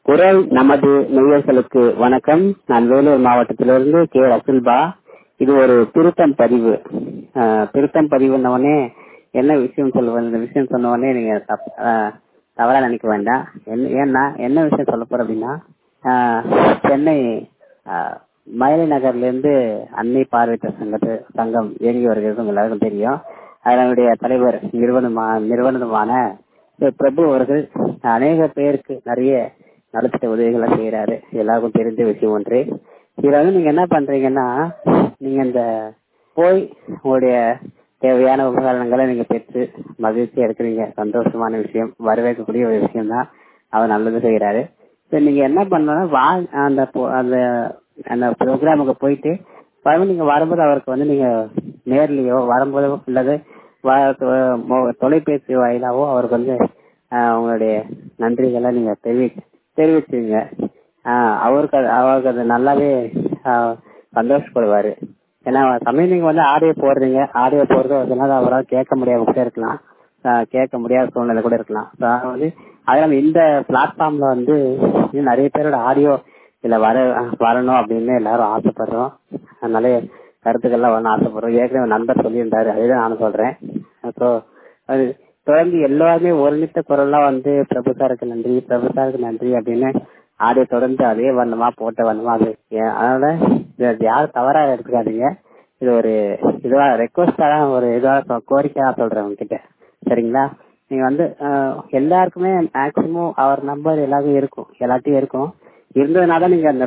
குரல் நமது நேயர்களுக்கு வணக்கம் நான் வேலூர் மாவட்டத்திலிருந்து கே ரசுல்பா இது ஒரு திருத்தம் பதிவு அஹ், திருத்தம் பதிவுன்ன உடனே என்ன விஷயம் சொல்லுவேன் இந்த விஷயம் சொன்ன உடனே நீங்க தப்- அஹ், தவறா நினைக்க வேண்டாம் என்ன ஏன்னா என்ன விஷயம் சொல்ல போறேன் அப்படின்னா அஹ், சென்னை அஹ், மயிலை நகர்ல இருந்து அன்னை பார்வையற்ற சங்கத்து சங்கம் இயங்கி வருகிறது உங்க எல்லாருக்கும் தெரியும் அதனுடைய தலைவர் நிறுவனமா நிறுவனமான திரு பிரபு அவர்கள் அநேக பேருக்கு நிறைய நலத்திட்ட உதவிகளை செய்யறாரு எல்லாருக்கும் தெரிஞ்ச விஷயம் ஒன்று இதுல வந்து நீங்க என்ன பண்றீங்கன்னா நீங்க இந்த போய் உங்களுடைய தேவையான உபகரணங்களை நீங்க பெற்று மகிழ்ச்சியா இருக்கிறீங்க சந்தோஷமான விஷயம் வரவேற்கக்கூடிய ஒரு விஷயம் தான் அவர் நல்லது செய்யறாரு சரி நீங்க என்ன பண்ணணும் வா அந்த போ- அந்த அந்த ப்ரோக்ராமுக்கு போயிட்டு மறுபடியும் நீங்க வரும்போது அவருக்கு வந்து நீங்க நேர்லயோ வரும்போதோ அல்லது வ- தொ- மொ- தொலைபேசி வாயிலாவோ அவருக்கு வந்து ஆஹ், உங்களுடைய நன்றிகளை நீங்க தெரிவி தெரிவிச்சுங்க ஆஹ், அவருக்கு அது- அவருக்கு அது நல்லாவே ஆஹ், சந்தோஷப்படுவாரு ஏன்னா சமயம் நீங்க வந்து ஆடியோ போடுறீங்க ஆடியோ போடுறது அதனால அவரால் கேட்க முடியாம கூட இருக்கலாம் ஆஹ், கேட்க முடியாத சூழ்நிலை கூட இருக்கலாம் So, அதனால வந்து அதனால இந்த பிளாட்ஃபார்ம்ல வந்து இன்னும் நிறைய பேரோட ஆடியோ இதுல வர வரணும் அப்படின்னு எல்லாரும் ஆசைப்படுறோம் அதனால கருத்துக்கள்லாம் வரணும் ஆசைப்படுறோம் ஏற்கனவே நண்பர் சொல்லியிருந்தாரு அதுதான் நானும் சொல்றேன் ஸோ அது தொடர்ந்து எல்லாருமே ஒருமித்த குரல்லாம் வந்து பிரபு சாருக்கு நன்றி பிரபு சாருக்கு நன்றி அப்படின்னு ஆடியோ தொடர்ந்து அதே வண்ணமா போட்ட வண்ணமா அது ஏன் அதனால இது யாரும் தவறா எடுத்துக்காதீங்க இது ஒரு இதுவா ரெக்வஸ்டா தான் ஒரு இதுவா சொ- கோரிக்கையா சொல்றேன் உங்ககிட்ட சரிங்களா நீங்க வந்து அஹ், எல்லாருக்குமே மேக்சிமம் அவர் நம்பர் எல்லாருக்கும் இருக்கும் எல்லாத்தையும் இருக்கும் இருந்ததுனால தான் நீங்க அந்த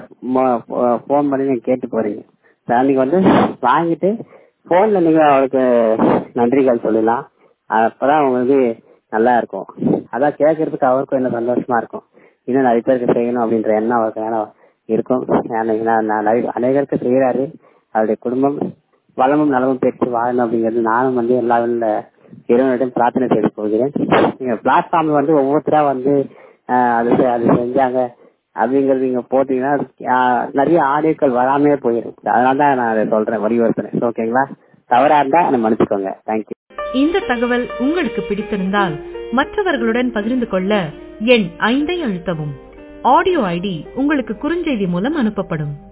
போன் பண்ணி நீங்க கேட்டு போறீங்க அதான் நீங்க வந்து வாங்கிட்டு போன்ல நீங்க அவருக்கு நன்றிகள் சொல்லலாம் அப்பதான் உங்களுக்கு நல்லா இருக்கும் அதான் கேட்கறதுக்கு அவருக்கும் என்ன சந்தோஷமா இருக்கும் இன்னும் நிறைய பேருக்கு செய்யணும் அப்படின்ற எண்ணம் அவருக்கு வேணா இருக்கும் ஏன்னா நான் நிறைய- அநேகருக்கு செய்யறாரு அவருடைய குடும்பம் வளமும் நலமும் பெற்று வாழணும் அப்படிங்கிறது நானும் வந்து எல்லா இறைவனிடம் பிரார்த்தனை செய்து போகிறேன் நீங்க பிளாட்ஃபார்ம்ல வந்து ஒவ்வொருத்தரா வந்து ஆஹ், அது செ- அது செஞ்சாங்க அப்படிங்கறது நீங்க போட்டீங்கன்னா அது, ஆஹ், நிறைய ஆடியோக்கள் வராமே போயிடும் அதனால தான் நான் அதை சொல்றேன் வலியுறுத்துறேன் ஓகேங்களா தவறா இருந்தா என்னை மன்னிச்சுக்கோங்க தேங்க்யூ இந்த தகவல் உங்களுக்கு பிடித்திருந்தால் மற்றவர்களுடன் பகிர்ந்து கொள்ள எண் ஐந்தை அழுத்தவும் ஆடியோ ஐடி உங்களுக்கு குறுஞ்செய்தி மூலம் அனுப்பப்படும்